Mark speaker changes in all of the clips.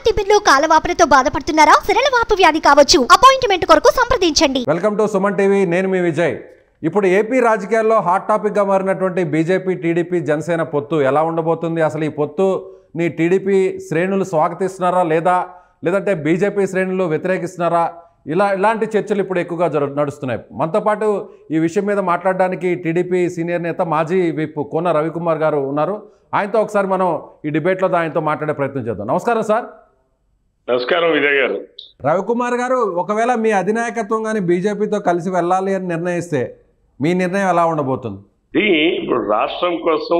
Speaker 1: తిమ్మిర్లు కాలవాపులతో బాధపడుతున్నారా సిరలవాపు వ్యాధి కావచ్చు అపాయింట్మెంట్ కొరకు సంప్రదించండి
Speaker 2: వెల్కమ్ టు సుమన్ టీవీ నేను మీ విజయ్ ఇప్పుడు ఏపీ రాజకీయాల్లో హాట్ టాపిక్గా మారినటువంటి బీజేపీ టీడీపీ జనసేన పొత్తు ఎలా ఉండబోతుంది అసలు ఈ పొత్తుని టీడీపీ శ్రేణులు స్వాగతిస్తున్నారా లేదా లేదంటే బీజేపీ శ్రేణులు వ్యతిరేకిస్తున్నారా ఇలా ఇలాంటి చర్చలు ఇప్పుడు ఎక్కువగా జరు నడుస్తున్నాయి మనతో పాటు ఈ విషయం మీద మాట్లాడడానికి టీడీపీ సీనియర్ నేత మాజీ విప్ కోన రవికుమార్ గారు ఉన్నారు ఆయనతో ఒకసారి మనం ఈ డిబేట్లో ఆయనతో మాట్లాడే ప్రయత్నం చేద్దాం నమస్కారం సార్
Speaker 3: నమస్కారం విజయ్ గారు
Speaker 2: రవికుమార్ గారు ఒకవేళ మీ అధినాయకత్వం కానీ బీజేపీతో కలిసి వెళ్ళాలి అని నిర్ణయిస్తే మీ నిర్ణయం ఎలా ఉండబోతుంది
Speaker 3: ఇది ఇప్పుడు రాష్ట్రం కోసం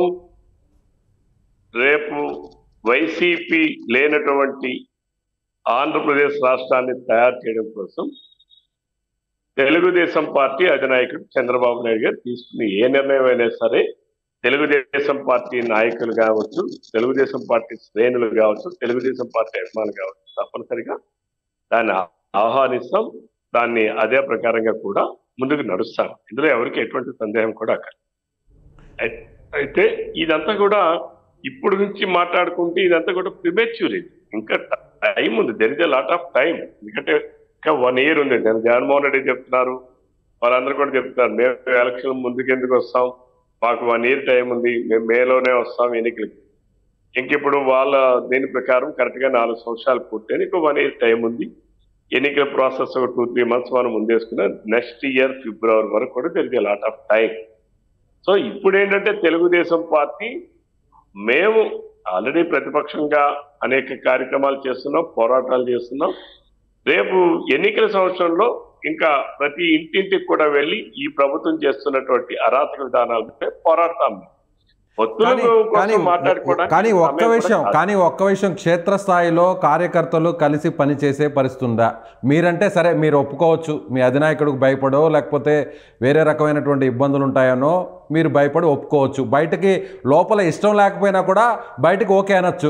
Speaker 3: రేపు వైసీపీ లేనటువంటి ఆంధ్రప్రదేశ్ రాష్ట్రాన్ని తయారు చేయడం కోసం తెలుగుదేశం పార్టీ అధినాయకుడు చంద్రబాబు నాయుడు గారు తీసుకున్న ఏ నిర్ణయం అయినా సరే తెలుగుదేశం పార్టీ నాయకులు కావచ్చు తెలుగుదేశం పార్టీ శ్రేణులు కావచ్చు తెలుగుదేశం పార్టీ అభిమానులు కావచ్చు తప్పనిసరిగా దాన్ని ఆ- ఆహ్వానిస్తాం దాన్ని అదే ప్రకారంగా కూడా ముందుకు నడుస్తాం ఇందులో ఎవరికి ఎటువంటి సందేహం కూడా అక్కడ అయితే ఇదంతా కూడా ఇప్పుడు నుంచి మాట్లాడుకుంటే ఇదంతా కూడా ప్రిమెచ్యూర్ ఇది ఇంకా టైం ఉంది there is a lot of time ఎందుకంటే ఇంకా వన్ ఇయర్ ఉంది నేను జగన్మోహన్ రెడ్డి చెప్తున్నారు వాళ్ళందరూ కూడా చెప్తున్నారు మేము ఎలక్షన్ ముందుకు ఎందుకు వస్తాం మాకు వన్ ఇయర్ టైం ఉంది మేము మేలోనే వస్తాం ఎన్నికలకి ఇంక ఇప్పుడు వాళ్ళ దీని ప్రకారం కరెక్ట్ గా నాలుగు సంవత్సరాలు పూర్తయింది ఇంకో వన్ ఇయర్ టైం ఉంది ఎన్నికల ప్రాసెస్ ఒక టూ త్రీ మంత్స్ మనం ముందేసుకున్న నెక్స్ట్ ఇయర్ ఫిబ్రవరి వరకు కూడా there is a lot of time so ఇప్పుడు ఏంటంటే తెలుగుదేశం పార్టీ మేము ఆల్రెడీ ప్రతిపక్షంగా అనేక కార్యక్రమాలు చేస్తున్నాం పోరాటాలు చేస్తున్నాం రేపు ఎన్నికల సంవత్సరంలో ఇంకా ప్రతి ఇంటింటికి కూడా వెళ్ళి ఈ ప్రభుత్వం చేస్తున్నటువంటి అరాచక విధానాలపై పోరాడతాం ఒత్తుల
Speaker 2: కానీ కానీ
Speaker 3: కోసం మాట్లాడుకోవడానికి
Speaker 2: కానీ ఒక్క
Speaker 3: సమయం కూడా
Speaker 2: విషయం
Speaker 3: కాదు.
Speaker 2: కానీ ఒక్క విషయం క్షేత్రస్థాయిలో కార్యకర్తలు కలిసి పనిచేసే పరిస్థితి ఉందా మీరంటే సరే మీరు ఒప్పుకోవచ్చు మీ అధినాయకుడికి భయపడో లేకపోతే వేరే రకమైనటువంటి ఇబ్బందులు ఉంటాయనో మీరు భయపడి ఒప్పుకోవచ్చు బయటకి లోపల ఇష్టం లేకపోయినా కూడా బయటకు ఓకే అనొచ్చు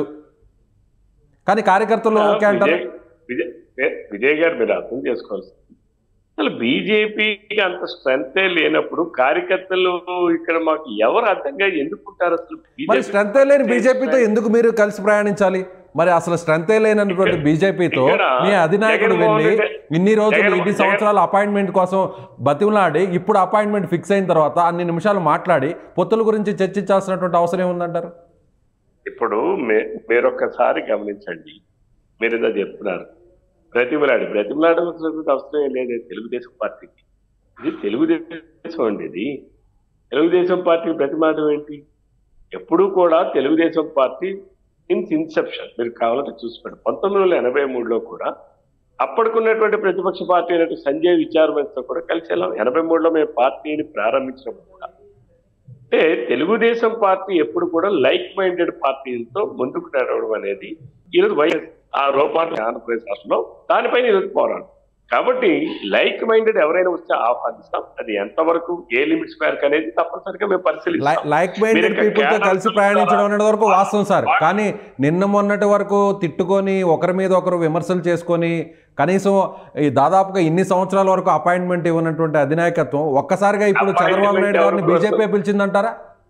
Speaker 2: కానీ కార్యకర్తలు ఓకే అంటారు
Speaker 3: విజయ్ విజయ్ ఏ- విజయ్ గారు మీరు అర్థం చేసుకోవాల్సింది అసలు బీజేపీకి అంత స్ట్రెంతే లేనప్పుడు కార్యకర్తలు ఇక్కడ మాకు ఎవరు అర్థంగా ఎందుకుంటారు అసలు
Speaker 2: మరి
Speaker 3: BJP
Speaker 2: స్ట్రెంతే లేని బీజేపీతో ఎందుకు మీరు కలిసి ప్రయాణించాలి మరి అసలు స్ట్రెంతే లేనటువంటి బీజేపీతో
Speaker 3: ఇక్కడ
Speaker 2: మీ అధినాయకుడు
Speaker 3: జగన్మోహన్
Speaker 2: వెళ్ళి
Speaker 3: రెడ్డి-
Speaker 2: ఇన్ని రోజులు
Speaker 3: జగన్-
Speaker 2: ఇన్ని
Speaker 3: జగన్-
Speaker 2: సంవత్సరాల అపాయింట్మెంట్ కోసం బతిమలాడి ఇప్పుడు అపాయింట్మెంట్ ఫిక్స్ అయిన తర్వాత అన్ని నిమిషాలు మాట్లాడి పొత్తుల గురించి చర్చించాల్సినటువంటి అవసరం ఏముందంటారు
Speaker 3: ఇప్పుడు మే- మీరొక్కసారి గమనించండి మీరు ఏదో చెప్తున్నారు బ్రతిమలాడి బ్రతిమలాడవలసినటువంటి అవసరం ఏం లేదు తెలుగుదేశం పార్టీకి ఇది తెలుగుదేశం అండి ఇది తెలుగుదేశం పార్టీకి బ్రతిమాడడం ఏంటి ఎప్పుడూ కూడా తెలుగుదేశం పార్టీ ఇన్స్ ఇన్సెప్షన్ మీరు కావాలంటే చూసుకోండి పంతొమ్మిది వందల ఎనభై మూడులో కూడా అప్పటికున్నటువంటి ప్రతిపక్ష పార్టీ అయినటువంటి సంజయ్ విచారమంతో కూడా కలిసి వెళ్ళాం ఎనభై మూడులో మేము పార్టీని ప్రారంభించినప్పుడు కూడా అంటే తెలుగుదేశం పార్టీ ఎప్పుడు కూడా లైక్ మైండెడ్ పార్టీలతో ముందుకు నడవడం అనేది ఈరోజు వైఎస్ ఆ రూపాన్ని ఆంధ్రప్రదేశ్ రాష్ట్రంలో దానిపైన ఈరోజు పోరాడు కాబట్టి లైక్ మైండెడ్ ఎవరైనా వస్తే ఆహ్వానిస్తాం అది ఎంతవరకు ఏ లిమిట్స్ మేరకు అనేది తప్పనిసరిగా మేము పరిశీలిస్తాం
Speaker 2: లైక్ మైండెడ్
Speaker 3: మీరు ఇంకా
Speaker 2: పీపుల్తో
Speaker 3: కేరళ
Speaker 2: కలిసి
Speaker 3: చూస్తారా?
Speaker 2: ప్రయాణించడం అనేది వరకు వాస్తవం సార్ కానీ నిన్న మొన్నటి వరకు తిట్టుకొని ఒకరి మీద ఒకరు విమర్శలు చేసుకొని కనీసం ఈ దాదాపుగా ఇన్ని సంవత్సరాల వరకు అపాయింట్మెంట్ ఇవ్వనటువంటి అధినాయకత్వం ఒక్కసారిగా ఇప్పుడు చంద్రబాబు నాయుడు గారిని
Speaker 3: Appointment
Speaker 2: బీజేపీ పిలిచిందంటారా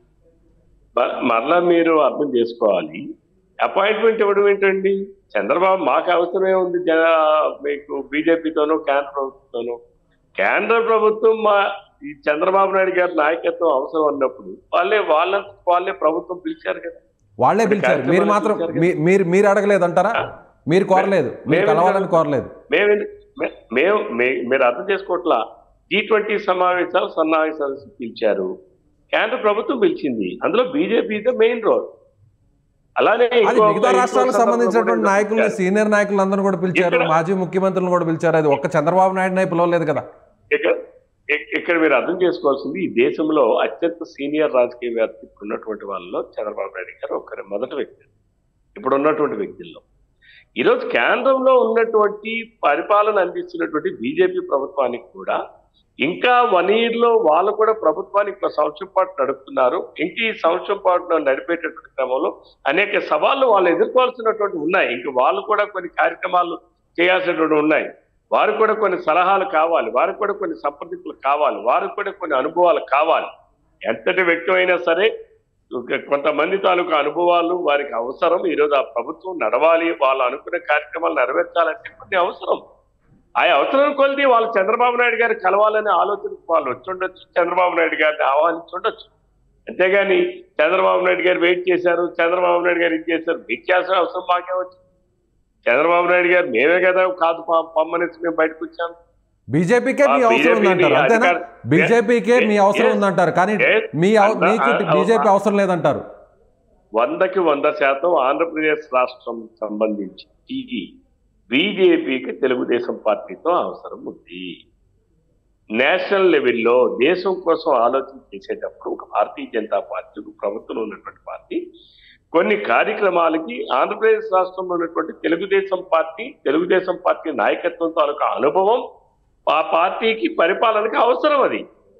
Speaker 3: మ- మరలా మీరు అర్థం చేసుకోవాలి అపాయింట్మెంట్ ఇవ్వడం ఏంటండి చంద్రబాబు మాకు అవసరమే ఉంది జన మీకు బీజేపీతోనూ కేంద్ర ప్రభుత్వంతోనూ కేంద్ర ప్రభుత్వం మా ఈ చంద్రబాబు నాయుడు గారి నాయకత్వం అవసరం అన్నప్పుడు వాళ్ళే వాళ్ళంత వాళ్ళే ప్రభుత్వం పిలిచారు కదా
Speaker 2: వాళ్ళే
Speaker 3: ఇప్పుడు
Speaker 2: పిలిచారు మీరు
Speaker 3: కార్యక్రమాలు
Speaker 2: మాత్రం
Speaker 3: పిలిచారు
Speaker 2: మీ- మీరు మీరు అడగలేదంటారా మీరు కోరలేదు మీరు
Speaker 3: మేము
Speaker 2: కలవాలని కోరలేదు
Speaker 3: మేము మే- మేము మే- మీరు అర్థం చేసుకోవట్లా జీ ట్వంటీ సమావేశాలు సమావేశాలు పిలిచారు కేంద్ర ప్రభుత్వం పిలిచింది అందులో బీజేపీ మెయిన్ రోల్ అలానే
Speaker 2: అది
Speaker 3: ఇంకో-
Speaker 2: మిగతా
Speaker 3: ఇంకో
Speaker 2: రాష్ట్రాలకు
Speaker 3: సందర్భంలో
Speaker 2: సంబంధించినటువంటి
Speaker 3: కూడా
Speaker 2: నాయకులను
Speaker 3: పిలిచారు.
Speaker 2: సీనియర్ నాయకులందరూ కూడా పిలిచారు
Speaker 3: ఇక్కడ-
Speaker 2: మాజీ ముఖ్యమంత్రులను కూడా పిలిచారు అది ఒక్క చంద్రబాబు నాయుడు పిలవలేదు కదా
Speaker 3: ఇక్కడ ఇక్- ఇక్కడ మీరు అర్థం చేసుకోవాల్సింది ఈ దేశంలో అత్యంత సీనియర్ రాజకీయ వ్యాప్తి ఉన్నటువంటి వాళ్ళలో చంద్రబాబు నాయుడు గారు ఒకరి మొదటి వ్యక్తి ఇప్పుడు ఉన్నటువంటి వ్యక్తుల్లో ఈరోజు కేంద్రంలో ఉన్నటువంటి పరిపాలన అందిస్తున్నటువంటి బీజేపీ ప్రభుత్వానికి కూడా ఇంకా వన్ ఇయర్ లో వాళ్ళు కూడా ప్రభుత్వానికి ఒక సంవత్సరం పాటు నడుపుతున్నారు ఇంకా ఈ సంవత్సరం పాటు నడిపేటటువంటి క్రమంలో అనేక సవాళ్లు వాళ్ళు ఎదుర్కోవాల్సినటువంటి ఉన్నాయి ఇంకా వాళ్ళు కూడా కొన్ని కార్యక్రమాలు చేయాల్సినటువంటి ఉన్నాయి వారికి కూడా కొన్ని సలహాలు కావాలి వారికి కూడా కొన్ని సంప్రదింపులు కావాలి వారికి కూడా కొన్ని అనుభవాలు కావాలి ఎంతటి వ్యక్తి అయినా సరే ఒక కొంతమంది తాలూకు అనుభవాలు వారికి అవసరం ఈరోజు ఆ ప్రభుత్వం నడవాలి వాళ్ళు అనుకున్న కార్యక్రమాలు నెరవేర్చాలంటే కొన్ని అవసరం ఆ అవసరం కొలిది వాళ్ళు చంద్రబాబు నాయుడు గారు కలవాలనే ఆలోచన వాళ్ళు వచ్చి ఉండొచ్చు చంద్రబాబు నాయుడు గారిని ఆహ్వానించి ఉండొచ్చు అంతేగాని చంద్రబాబు నాయుడు గారు వెయిట్ చేశారు చంద్రబాబు నాయుడు గారు ఇది చేశారు వెయిట్ చేయాల్సిన అవసరం మాకే వచ్చింది చంద్రబాబు నాయుడు గారు మేమే కదా కాదు ప- పమ్మనేసి మేము బయటకు వచ్చాం
Speaker 2: బీజేపీకే మీ
Speaker 3: ఆ
Speaker 2: అవసరం
Speaker 3: BJP ని
Speaker 2: ఉందంటారు అంతేనా
Speaker 3: అధికార-
Speaker 2: బీజేపీకే మీ
Speaker 3: Yes,
Speaker 2: అవసరం
Speaker 3: yes,
Speaker 2: ఉందంటారు కానీ
Speaker 3: yes.
Speaker 2: మీ అవ-
Speaker 3: అంత-
Speaker 2: మీకు
Speaker 3: ఆ-
Speaker 2: బీజేపీ అవసరం లేదంటారు
Speaker 3: వందకి వంద శాతం ఆంధ్రప్రదేశ్ రాష్ట్రం సంబంధించి ఈ బీజేపీకి తెలుగుదేశం పార్టీతో అవసరం ఉంది నేషనల్ లెవెల్లో దేశం కోసం ఆలోచన చేసేటప్పుడు ఒక భారతీయ జనతా పార్టీ ఒక ప్రభుత్వంలో ఉన్నటువంటి పార్టీ కొన్ని కార్యక్రమాలకి ఆంధ్రప్రదేశ్ రాష్ట్రంలో ఉన్నటువంటి తెలుగుదేశం పార్టీ తెలుగుదేశం పార్టీ నాయకత్వం తాలూకా అనుభవం ఆ పార్టీకి పరిపాలనకి అవసరం అది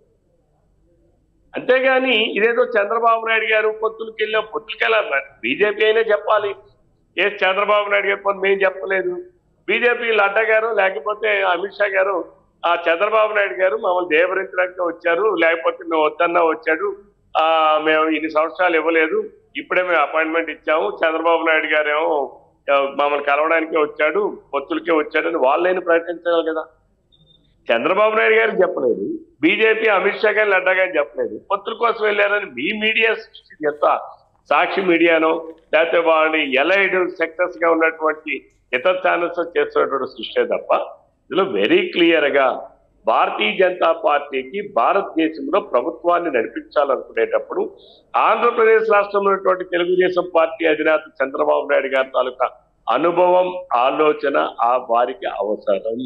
Speaker 3: అంతేగాని ఇదేదో చంద్రబాబు నాయుడు గారు పొత్తులకి వెళ్ళాం పొత్తులకి వెళ్ళాలి బీజేపీ అయినా చెప్పాలి ఏ చంద్రబాబు నాయుడు గారు కొన్ని మేము చెప్పలేదు బీజేపీ లడ్డా గారు లేకపోతే అమిత్ షా గారు ఆ చంద్రబాబు నాయుడు గారు మమ్మల్ని దేవరించడానికి వచ్చారు లేకపోతే మేము వద్దన్నా వచ్చాడు ఆ మేము ఇన్ని సంవత్సరాలు ఇవ్వలేదు ఇప్పుడే మేము అపాయింట్మెంట్ ఇచ్చాము చంద్రబాబు నాయుడు గారేమో ఆ, మమ్మల్ని కలవడానికే వచ్చాడు పొత్తులకే వచ్చాడని వాళ్ళైనా ప్రకటించాలి కదా చంద్రబాబు నాయుడు గారు చెప్పలేదు బీజేపీ అమిత్ షా గారు లడ్డా గారు చెప్పలేదు పొత్తుల కోసం వెళ్ళారని మీ మీడియా సృష్టి ఎంత సాక్షి మీడియానో లేకపోతే వాళ్ళని ఎలైడ్ సెక్టర్స్ గా ఉన్నటువంటి ఇతర ఛానల్స్ చేస్తున్నటువంటి సృష్టి తప్ప ఇందులో వెరీ క్లియర్ గా భారతీయ జనతా పార్టీకి భారతదేశంలో ప్రభుత్వాన్ని నడిపించాలనుకునేటప్పుడు ఆంధ్రప్రదేశ్ రాష్ట్రంలో ఉన్నటువంటి తెలుగుదేశం పార్టీ అధినేత చంద్రబాబు నాయుడు గారి తాలూకా అనుభవం ఆలోచన ఆ వారికి అవసరం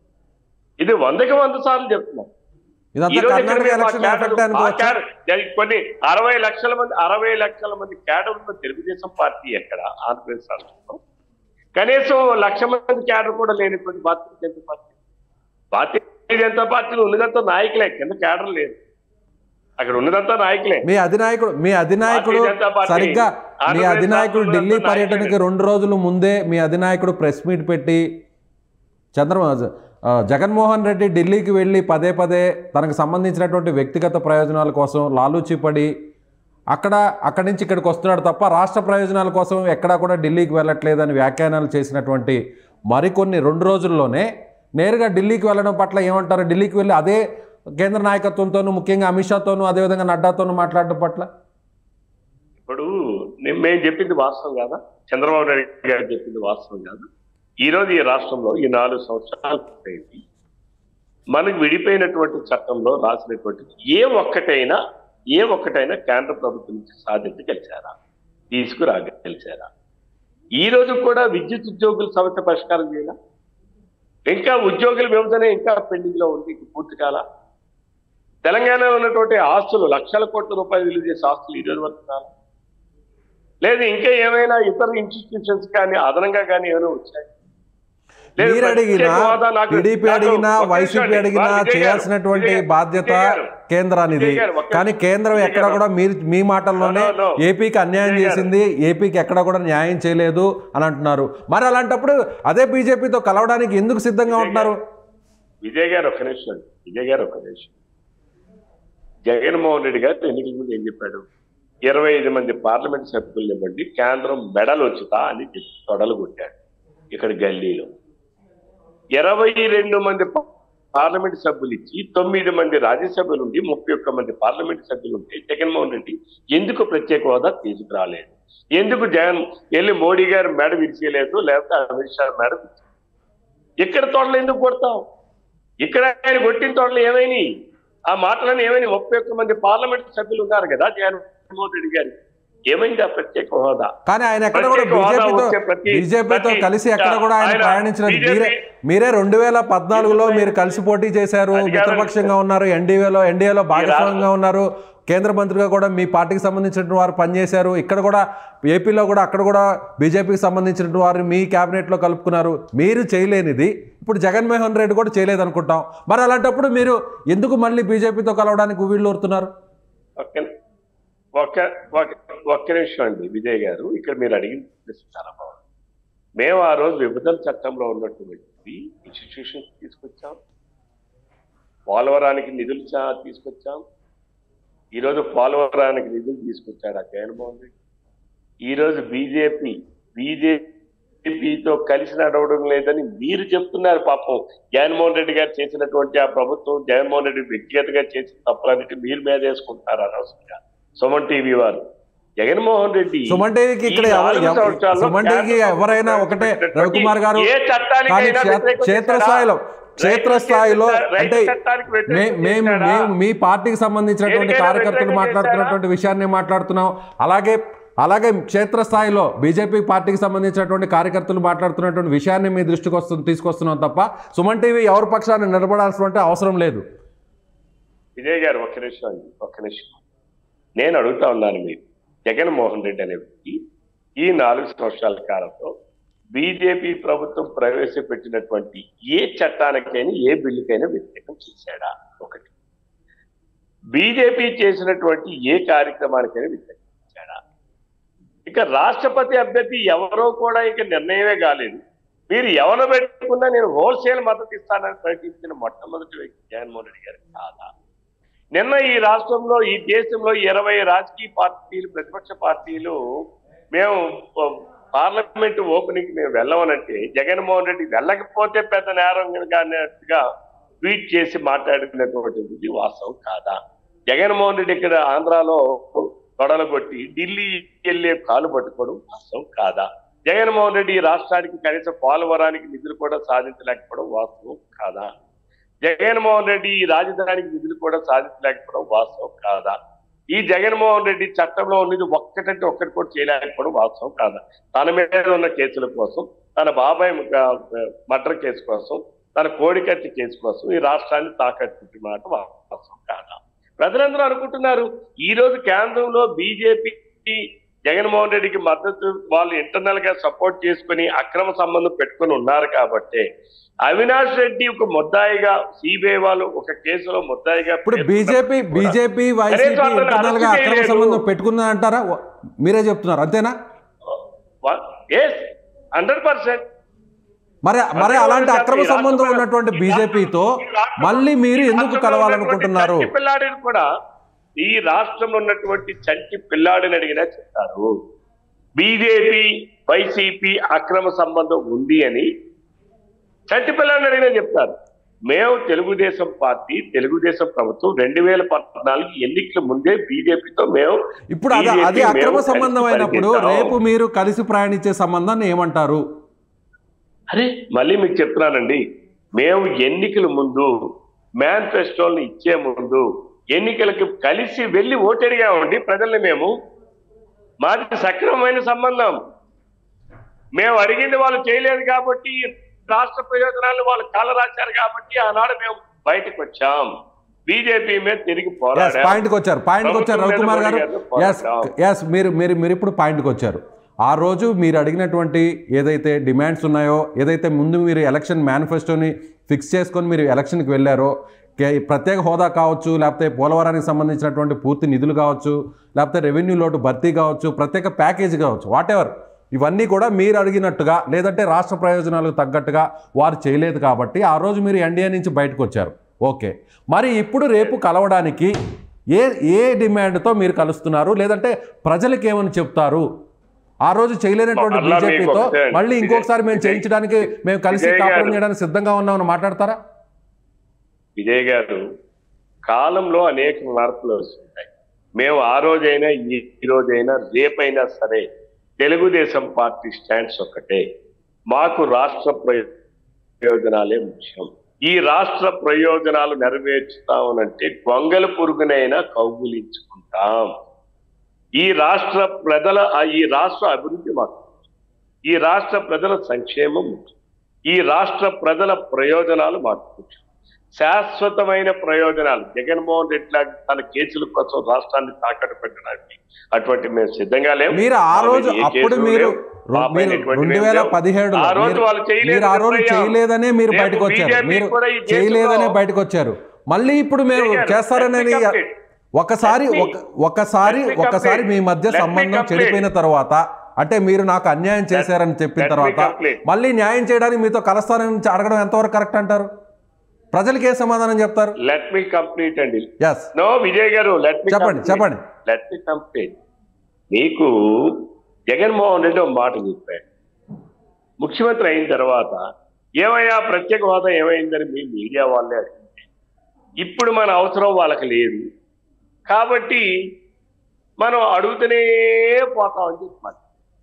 Speaker 3: ఇది వందకి వంద సార్లు చెప్తున్నాం ఈ
Speaker 2: ఇదంతా
Speaker 3: రోజు ఇక్కడ
Speaker 2: కర్ణాటక
Speaker 3: మేము ఆ
Speaker 2: ఎలక్షన్
Speaker 3: క్యాడర్-
Speaker 2: ఎఫెక్ట్
Speaker 3: ఆ
Speaker 2: అనుకోవచ్చు
Speaker 3: క్యాడర్ జరిగి కొన్ని అరవై లక్షల మంది అరవై లక్షల మంది క్యాడర్ ఉన్న తెలుగుదేశం పార్టీ ఎక్కడ ఆంధ్రప్రదేశ్ రాష్ట్రంలో కనీసం లక్ష మంది క్యాడర్ కూడా లేనటువంటి భారతీయ జనతా పార్టీ భారతీయ జనతా పార్టీలో ఉన్నదంతా నాయకులే కింద క్యాడర్ లేదు అక్కడ ఉన్నదంతా నాయకులే
Speaker 2: మీ అధినాయకుడు మీ అధినాయకుడు
Speaker 3: భారతీయ జనతా పార్టీ
Speaker 2: సరిగ్గా మీ
Speaker 3: ఆంధ్రప్రదేశ్
Speaker 2: అధినాయకుడు
Speaker 3: రాష్ట్రంలో
Speaker 2: ఢిల్లీ
Speaker 3: నాయకుడు.
Speaker 2: పర్యటనకి రెండు రోజుల ముందే మీ అధినాయకుడు ప్రెస్ మీట్ పెట్టి చంద్రబాబు ఆ, జగన్మోహన్ రెడ్డి ఢిల్లీకి వెళ్ళి పదే పదే తనకు సంబంధించినటువంటి వ్యక్తిగత ప్రయోజనాల కోసం లాలూచి పడి అక్కడ అక్కడి నుంచి ఇక్కడికి వస్తున్నాడు తప్ప రాష్ట్ర ప్రయోజనాల కోసం ఎక్కడా కూడా ఢిల్లీకి వెళ్ళట్లేదని వ్యాఖ్యానాలు చేసినటువంటి మరికొన్ని రెండు రోజుల్లోనే నేరుగా ఢిల్లీకి వెళ్ళడం పట్ల ఏమంటారు ఢిల్లీకి వెళ్ళి అదే కేంద్ర నాయకత్వంతోనూ ముఖ్యంగా అమిత్ షాతోనూ అదేవిధంగా నడ్డాతోనూ మాట్లాడడం పట్ల
Speaker 3: ఇప్పుడు నేను మేము చెప్పింది వాస్తవం కాదా చంద్రబాబు నాయుడు గారు చెప్పింది వాస్తవం కాదా ఈ రోజు ఈ రాష్ట్రంలో ఈ నాలుగు సంవత్సరాలు పూర్తయింది మనకు విడిపోయినటువంటి చట్టంలో రాసినటువంటి ఏ ఒక్కటైనా ఏ ఒక్కటైనా కేంద్ర ప్రభుత్వం నుంచి సాధించగలిచారా తీసుకురాగలిచారా ఈ రోజు కూడా విద్యుత్ ఉద్యోగుల సమస్య పరిష్కారం చేయాల ఇంకా ఉద్యోగుల విభజన ఇంకా పెండింగ్ లో ఉంది ఇంకా పూర్తి కాలా తెలంగాణలో ఉన్నటువంటి ఆస్తులు లక్షల కోట్ల రూపాయలు విలువ చేసే ఆస్తులు ఈ రోజు వరకు కాలా లేదు ఇంకా ఏమైనా ఇతర ఇన్స్టిట్యూషన్స్ కానీ అదనంగా కానీ ఏమైనా వచ్చాయి లేదు,
Speaker 2: మీరు అడిగినా
Speaker 3: ప్రత్యేక హోదా నాకు-
Speaker 2: టీడీపీ
Speaker 3: నాకు
Speaker 2: అడిగినా
Speaker 3: ఒక నిమిషం
Speaker 2: వైసీపీ
Speaker 3: అండి.
Speaker 2: అడిగినా
Speaker 3: విజయ్ గారు,
Speaker 2: చేయాల్సినటువంటి
Speaker 3: విజయ్ గారు,
Speaker 2: బాధ్యత
Speaker 3: విజయ్ గారు,
Speaker 2: కేంద్రానిది
Speaker 3: విజయ్ గారు, ఒక్క-
Speaker 2: కానీ కేంద్రం
Speaker 3: విజయ్
Speaker 2: ఎక్కడ
Speaker 3: గారు.
Speaker 2: కూడా మీరు మీ మాటల్లోనే
Speaker 3: No, no, no.
Speaker 2: ఏపీకి అన్యాయం
Speaker 3: విజయ్ గారు.
Speaker 2: చేసింది ఏపీకి ఎక్కడ కూడా న్యాయం చేయలేదు అని అంటున్నారు మరి అలాంటప్పుడు అదే బీజేపీతో కలవడానికి ఎందుకు సిద్ధంగా
Speaker 3: విజయ్
Speaker 2: ఉంటున్నారు
Speaker 3: విజయ్ గారు ఒక నిమిషం అండి. విజయ్ గారు ఒక నిమిషం జగన్మోహన్ రెడ్డి గారు ఎన్నికల ముందు ఏం చెప్పాడు ఇరవై ఐదు మంది పార్లమెంట్ సభ్యులు ఇవ్వండి కేంద్రం మెడల్ వచ్చుతా అని చెప్పి తొడలు కొట్టాడు ఇక్కడ గల్లీలో ఇరవై రెండు మంది పా- పార్లమెంట్ సభ్యులు ఇచ్చి తొమ్మిది మంది రాజ్యసభలు ఉండి ముప్పై ఒక్క మంది పార్లమెంట్ సభ్యులు ఉంటే జగన్మోహన్ రెడ్డి ఎందుకు ప్రత్యేక హోదా తీసుకురాలేదు ఎందుకు జగన్ వెళ్ళి మోడీ గారు మెడ విరిచేయలేదు లేకపోతే అమిత్ షా మెడ విరిచేయలేదు? ఇక్కడ తోటలు ఎందుకు కొడతావు ఇక్కడ ఆయన కొట్టిన తోటలు ఏమైనాయి ఆ మాటలను ఏమైనా ముప్పై ఒక్క మంది పార్లమెంట్ సభ్యులు ఉన్నారు కదా జగన్మోహన్ రెడ్డి గారు ఏమైంది ఆ ప్రత్యేక హోదా
Speaker 2: కానీ ఆయన ఎక్కడ కూడా
Speaker 3: ప్రత్యేక హోదా
Speaker 2: బీజేపీతో
Speaker 3: వచ్చే ప్రతి-
Speaker 2: బీజేపీతో
Speaker 3: ప్రతి-
Speaker 2: కలిసి ఎక్కడ కూడా ఆయన
Speaker 3: ఆయన
Speaker 2: ప్రయాణించలేదు
Speaker 3: BJP
Speaker 2: మీరే మీరే రెండు వేల పద్నాలుగులో
Speaker 3: ఎందుకు
Speaker 2: మీరు కలిసి పోటీ చేశారు
Speaker 3: అధికారం
Speaker 2: మిత్రపక్షంగా ఉన్నారు ఎన్డీఏలో ఎన్డీఏలో భాగస్వామ్యంగా ఉన్నారు కేంద్ర మంత్రిగా కూడా మీ పార్టీకి సంబంధించిన వారు పనిచేశారు ఇక్కడ కూడా ఏపీలో కూడా అక్కడ కూడా బీజేపీకి సంబంధించిన వారు మీ క్యాబినెట్లో కలుపుకున్నారు మీరు చేయలేనిది ఇప్పుడు జగన్మోహన్ రెడ్డి కూడా చేయలేదు అనుకుంటాం మరి అలాంటప్పుడు మీరు ఎందుకు మళ్ళీ బీజేపీతో కలవడానికి వీళ్ళూరుతున్నారు
Speaker 3: ఒక్క ఒక్క ఒక్క- ఒక్క నిమిషం అండి విజయ్ గారు ఇక్కడ మీరు అడిగిన ప్రశ్న చాలా బాగుంది మేము ఆ రోజు విభజన చట్టంలో ఉన్నటువంటి ఇన్స్టిట్యూషన్స్ తీసుకొచ్చాం పోలవరానికి నిధులు చా- తీసుకొచ్చాం ఈరోజు పోలవరానికి నిధులు తీసుకొచ్చాడు ఆ జగన్మోహన్ రెడ్డి ఈరోజు బీజేపీ బీజేపీతో కలిసి నడవడం లేదని మీరు చెప్తున్నారు పాపం జగన్మోహన్ రెడ్డి గారు చేసినటువంటి ఆ ప్రభుత్వం జగన్మోహన్ రెడ్డి వ్యక్తిగతంగా చేసిన తప్పులన్నిటి మీరు మీద వేసుకుంటారు అనవసరంగా సుమన్ టీవీ వారు జగన్మోహన్ రెడ్డి
Speaker 2: సుమన్ టీవీకి ఇక్కడ
Speaker 3: ఈ
Speaker 2: ఎవరు-
Speaker 3: నాలుగు
Speaker 2: ఎవ-
Speaker 3: సంవత్సరాల్లో
Speaker 2: సుమన్ టీవీకి
Speaker 3: కేంద్ర
Speaker 2: ఎవరైనా ఒకటే
Speaker 3: ప్రభుత్వం
Speaker 2: రవికుమార్ గారు
Speaker 3: ఏ చట్టానికి
Speaker 2: కానీ
Speaker 3: అయినా
Speaker 2: క్షేత్ర-
Speaker 3: వ్యతిరేకం
Speaker 2: క్షేత్రస్థాయిలో
Speaker 3: చేశారా?
Speaker 2: క్షేత్రస్థాయిలో
Speaker 3: రైతు
Speaker 2: అంటే
Speaker 3: చట్టానికి వ్యతిరేకం
Speaker 2: మే- మేము
Speaker 3: చేశారా?
Speaker 2: మేము మీ పార్టీకి సంబంధించినటువంటి
Speaker 3: దేనికైనా
Speaker 2: కార్యకర్తలు
Speaker 3: వ్యతిరేకం
Speaker 2: మాట్లాడుతున్నటువంటి విషయాన్ని మాట్లాడుతున్నాం అలాగే అలాగే క్షేత్రస్థాయిలో బీజేపీ పార్టీకి సంబంధించినటువంటి కార్యకర్తలు మాట్లాడుతున్నటువంటి విషయాన్ని మీ దృష్టికి వస్తుంది తీసుకొస్తున్నాం తప్ప సుమన్ టీవీ ఎవరి పక్షాన్ని నిలబడాల్సినటువంటి అవసరం లేదు
Speaker 3: విజయ్ గారు ఒక్క నిమిషం అండి ఒక్క నిమిషం నేను అడుగుతా ఉన్నాను మీరు జగన్మోహన్ రెడ్డి అనే వ్యక్తి ఈ నాలుగు సంవత్సరాల కాలంలో బీజేపీ ప్రభుత్వం ప్రవేశపెట్టినటువంటి ఏ చట్టానికైనా ఏ బిల్లుకైనా వ్యతిరేకం చేశాడా ఒకటి బీజేపీ చేసినటువంటి ఏ కార్యక్రమానికైనా వ్యతిరేకం చేశాడా ఇక రాష్ట్రపతి అభ్యర్థి ఎవరో కూడా ఇక నిర్ణయమే కాలేదు మీరు ఎవరు పెట్టుకున్నా నేను హోల్సేల్ మద్దతు ఇస్తానని ప్రకటించిన మొట్టమొదటి వ్యక్తి జగన్మోహన్ రెడ్డి గారు కాదా నిన్న ఈ రాష్ట్రంలో ఈ దేశంలో ఇరవై రాజకీయ పార్టీలు ప్రతిపక్ష పార్టీలు మేము పార్లమెంట్ ఓపెనింగ్ మేము వెళ్ళమనంటే జగన్మోహన్ రెడ్డి వెళ్ళకపోతే పెద్ద నేరం అన్నట్టుగా ట్వీట్ చేసి మాట్లాడినటువంటిది వాస్తవం కాదా జగన్మోహన్ రెడ్డి ఇక్కడ ఆంధ్రాలో తొడలు కొట్టి ఢిల్లీ వెళ్ళే కాలు పట్టుకోవడం వాస్తవం కాదా జగన్మోహన్ రెడ్డి ఈ రాష్ట్రానికి కనీసం పోలవరానికి నిధులు కూడా సాధించలేకపోవడం వాస్తవం కాదా జగన్మోహన్ రెడ్డి ఈ రాజధానికి నిధులు కూడా సాధించలేకపోవడం వాస్తవం కాదా ఈ జగన్మోహన్ రెడ్డి చట్టంలో ఉన్నది ఒక్కటంటే ఒక్కటి కూడా చేయలేకపోవడం వాస్తవం కాదా తన మీద ఉన్న కేసుల కోసం తన బాబాయ్ మర్డర్ కేసు కోసం తన కోడికత్తి కేసు కోసం ఈ రాష్ట్రాన్ని తాకట్టు మాట వాస్తవం కాదా ప్రజలందరూ అనుకుంటున్నారు ఈ రోజు కేంద్రంలో బీజేపీ జగన్మోహన్ రెడ్డికి మద్దతు వాళ్ళు ఇంటర్నల్ గా సపోర్ట్ చేసుకుని అక్రమ సంబంధం పెట్టుకొని ఉన్నారు కాబట్టి అవినాష్ రెడ్డి ఒక ముద్దాయిగా సిబిఐ వాళ్ళు ఒక కేసులో ముద్దాయిగా
Speaker 2: ఇప్పుడు
Speaker 3: పేర్కొన్నప్పుడు
Speaker 2: బీజేపీ
Speaker 3: కూడా
Speaker 2: బీజేపీ వైసీపీ
Speaker 3: కనీసం అతను
Speaker 2: ఇంటర్నల్ గా
Speaker 3: అరెస్ట్
Speaker 2: అక్రమ
Speaker 3: చేయలేదు.
Speaker 2: సంబంధం పెట్టుకుందా అంటారా మీరే చెప్తున్నారు అంతేనా
Speaker 3: హండ్రెడ్ పర్సెంట్
Speaker 2: మరి మరి
Speaker 3: అదే
Speaker 2: అలాంటి
Speaker 3: వాళ్ళు
Speaker 2: అక్రమ
Speaker 3: ఈ రాష్ట్ర
Speaker 2: సంబంధం
Speaker 3: ప్రజలు-
Speaker 2: ఉన్నటువంటి
Speaker 3: ఈ
Speaker 2: బీజేపీతో
Speaker 3: రాష్ట్ర- ఈ రాష్ట్ర-
Speaker 2: మళ్ళీ మీరు
Speaker 3: ఈ
Speaker 2: ఎందుకు
Speaker 3: రాష్ట్రంలో
Speaker 2: కలవాలనుకుంటున్నారు
Speaker 3: ఉన్నటువంటి చంటి పిల్లాడిని కూడా ఈ రాష్ట్రంలో ఉన్నటువంటి చంటి పిల్లాడిని అడిగినా చెప్తారు బీజేపీ వైసీపీ అక్రమ సంబంధం ఉంది అని చంటి పిల్లాడిని అడిగినా చెప్తారు మేము తెలుగుదేశం పార్టీ తెలుగుదేశం ప్రభుత్వం రెండు వేల పద్నాలుగు ఎన్నికల ముందే బీజేపీతో మేము
Speaker 2: ఇప్పుడు అది
Speaker 3: BJP
Speaker 2: అది అక్రమ
Speaker 3: మేము
Speaker 2: సంబంధం
Speaker 3: కలిసి
Speaker 2: అయినప్పుడు
Speaker 3: పనిచేస్తాం.
Speaker 2: రేపు మీరు కలిసి ప్రయాణించే సంబంధాన్ని ఏమంటారు
Speaker 3: అరే మళ్ళీ మీకు చెప్తున్నానండి మేము ఎన్నికల ముందు మేనిఫెస్టోని ఇచ్చే ముందు ఎన్నికలకు కలిసి వెళ్ళి ఓటడిగామండి ప్రజల్ని మేము మాది సక్రమమైన సంబంధం మేము అడిగింది వాళ్ళు చేయలేదు కాబట్టి రాష్ట్ర ప్రయోజనాలు వాళ్ళు కాలరాశారు కాబట్టి ఆనాడు మేము బయటకు వచ్చాం బీజేపీ మీద తిరిగి పోరాడాం
Speaker 2: పాయింట్కి వచ్చారు పాయింట్కి వచ్చారు
Speaker 3: ప్రభుత్వం
Speaker 2: రవికుమార్ గారు
Speaker 3: మీద
Speaker 2: ఎస్
Speaker 3: పోరాడాం.
Speaker 2: ఎస్ మీరు మీరు మీరు ఇప్పుడు పాయింట్కి వచ్చారు ఆ రోజు మీరు అడిగినటువంటి ఏదైతే డిమాండ్స్ ఉన్నాయో ఏదైతే ముందు మీరు ఎలక్షన్ మేనిఫెస్టోని ఫిక్స్ చేసుకొని మీరు ఎలక్షన్కి వెళ్ళారో కే- ప్రత్యేక హోదా కావచ్చు లేకపోతే పోలవరానికి సంబంధించినటువంటి పూర్తి నిధులు కావచ్చు లేకపోతే రెవెన్యూ లోటు భర్తీ కావచ్చు ప్రత్యేక ప్యాకేజ్ కావచ్చు వాట్ ఎవర్ ఇవన్నీ కూడా మీరు అడిగినట్టుగా లేదంటే రాష్ట్ర ప్రయోజనాలకు తగ్గట్టుగా వారు చేయలేదు కాబట్టి ఆ రోజు మీరు ఎన్డీఏ నుంచి బయటకు వచ్చారు ఓకే మరి ఇప్పుడు రేపు కలవడానికి ఏ ఏ డిమాండ్తో మీరు కలుస్తున్నారు లేదంటే ప్రజలకు ఏమని చెప్తారు ఆ రోజు చేయలేనటువంటి
Speaker 3: మళ్ళా మీకు
Speaker 2: బీజేపీతో
Speaker 3: ఒకటే అండి.
Speaker 2: మళ్ళీ ఇంకొకసారి మేము
Speaker 3: విజయ్-
Speaker 2: చేయించడానికి మేము కలిసి
Speaker 3: విజయ్
Speaker 2: కాపురం
Speaker 3: గారు.
Speaker 2: చేయడానికి సిద్ధంగా ఉన్నామని మాట్లాడతారా
Speaker 3: విజయ్ గారు కాలంలో అనేక మార్పులు వస్తుంటాయి మేము ఆ రోజైనా ఈ ఈ రోజైనా రేపైనా సరే తెలుగుదేశం పార్టీ స్టాండ్స్ ఒక్కటే మాకు రాష్ట్ర ప్రయోజనాలే ముఖ్యం ఈ రాష్ట్ర ప్రయోజనాలు నెరవేర్చుతామనంటే గొంగల పురుగునైనా కౌగులించుకుంటాం ఈ రాష్ట్ర ప్రజల ఆ ఈ రాష్ట్ర అభివృద్ధి మాకు ముఖ్యం. ఈ రాష్ట్ర ప్రజల సంక్షేమం ముఖ్యం. ఈ రాష్ట్ర ప్రజల ప్రయోజనాలు మాకు ముఖ్యం శాశ్వతమైన ప్రయోజనాలు జగన్మోహన్ రెడ్డి లాగా తన కేసుల కోసం రాష్ట్రాన్ని తాకట్టు పెట్టడానికి అటువంటి మేము సిద్ధంగా లేము
Speaker 2: మీరు ఆ
Speaker 3: మా
Speaker 2: రోజు
Speaker 3: మీద ఏ
Speaker 2: అప్పుడు
Speaker 3: కేసులు
Speaker 2: మీరు
Speaker 3: లేవు. మా పైన
Speaker 2: మీరు
Speaker 3: ఎటువంటి
Speaker 2: రెండు
Speaker 3: మేము
Speaker 2: వేల
Speaker 3: లేవు.
Speaker 2: పదిహేడులో
Speaker 3: ఆ రోజు
Speaker 2: మీరు-
Speaker 3: వాళ్ళు చేయలేదు
Speaker 2: మీరు ఆ రోజు
Speaker 3: అయ్యా.
Speaker 2: చేయలేదనే మీరు
Speaker 3: రేపు
Speaker 2: బయటకు వచ్చారు
Speaker 3: BJP
Speaker 2: మీరు
Speaker 3: కూడా ఈ దేశంలో-
Speaker 2: చేయలేదనే బయటకు వచ్చారు మళ్ళీ ఇప్పుడు మేము
Speaker 3: విజయ్ గారు,
Speaker 2: చేస్తారనేది
Speaker 3: let me complete.
Speaker 2: ఒకసారి
Speaker 3: Let me-
Speaker 2: ఒక- ఒకసారి
Speaker 3: let me
Speaker 2: ఒకసారి మీ
Speaker 3: complete.
Speaker 2: మధ్య
Speaker 3: Let me
Speaker 2: సంబంధం
Speaker 3: complete.
Speaker 2: చెడిపోయిన తర్వాత అంటే మీరు నాకు అన్యాయం చేశారని చెప్పిన
Speaker 3: let me
Speaker 2: తర్వాత
Speaker 3: complete.
Speaker 2: మళ్ళీ న్యాయం చేయడానికి మీతో కలుస్తానని అడగడం ఎంతవరకు కరెక్ట్ అంటారు ప్రజలకి ఏ సమాధానం చెప్తారు
Speaker 3: లెట్ మీ కంప్లీట్ అండి
Speaker 2: ఎస్
Speaker 3: నో విజయ్ గారు లెట్ మీ
Speaker 2: చెప్పండి చెప్పండి
Speaker 3: లెట్ మీ కంప్లీట్ మీకు జగన్మోహన్ రెడ్డి ఒక మాట చెప్పాడు ముఖ్యమంత్రి అయిన తర్వాత ఏమయ్యా ప్రత్యేక హోదా ఏమైందని మీ మీడియా వాళ్ళే అడిగింది ఇప్పుడు మన అవసరం వాళ్ళకి లేదు కాబట్టి మనం అడుగుతూనే పోతామని చెప్పాలి